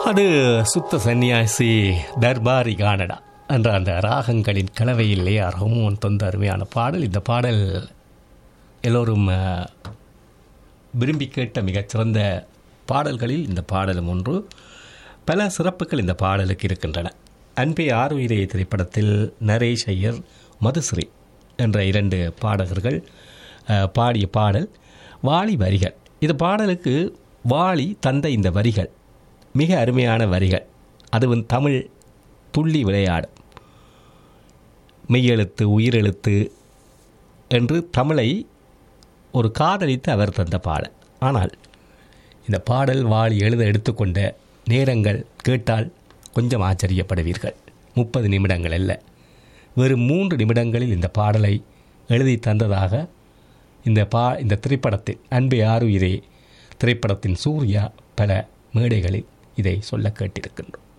அது சுத்த சன்னியாசி தர்பாரி கானடா என்ற அந்த ராகங்களின் கலவையிலே ரஹ்மான் தந்த அருமையான பாடல் இந்த பாடல் எல்லோரும் அஹ், விரும்பி கேட்ட மிகச்சிறந்த பாடல்களில் இந்த பாடலும் ஒன்று பல சிறப்புகள் இந்த பாடலுக்கு இருக்கின்றன அன்பே ஆறுயிரே திரைப்படத்தில் நரேஷ் ஐயர் மதுஸ்ரீ என்ற இரண்டு பாடகர்கள் அஹ், பாடிய பாடல் வாலி வரிகள் இந்த பாடலுக்கு வாலி தந்த இந்த வரிகள் மிக அருமையான வரிகள் அதுவும் தமிழ் துள்ளி விளையாடும் மெய்யெழுத்து உயிரெழுத்து என்று தமிழை ஒரு காதலித்து அவர் தந்த பாடல் ஆனால் இந்த பாடல் வாளி எழுத எடுத்துக்கொண்ட நேரங்கள் கேட்டால் கொஞ்சம் ஆச்சரியப்படுவீர்கள் முப்பது நிமிடங்கள் அல்ல வெறும் மூன்று நிமிடங்களில் இந்த பாடலை எழுதி தந்ததாக இந்த பா இந்த திரைப்படத்தில் அன்பே ஆறுயிரே திரைப்படத்தின் சூர்யா பல மேடைகளில் இதை சொல்ல கேட்டிருக்கின்றோம்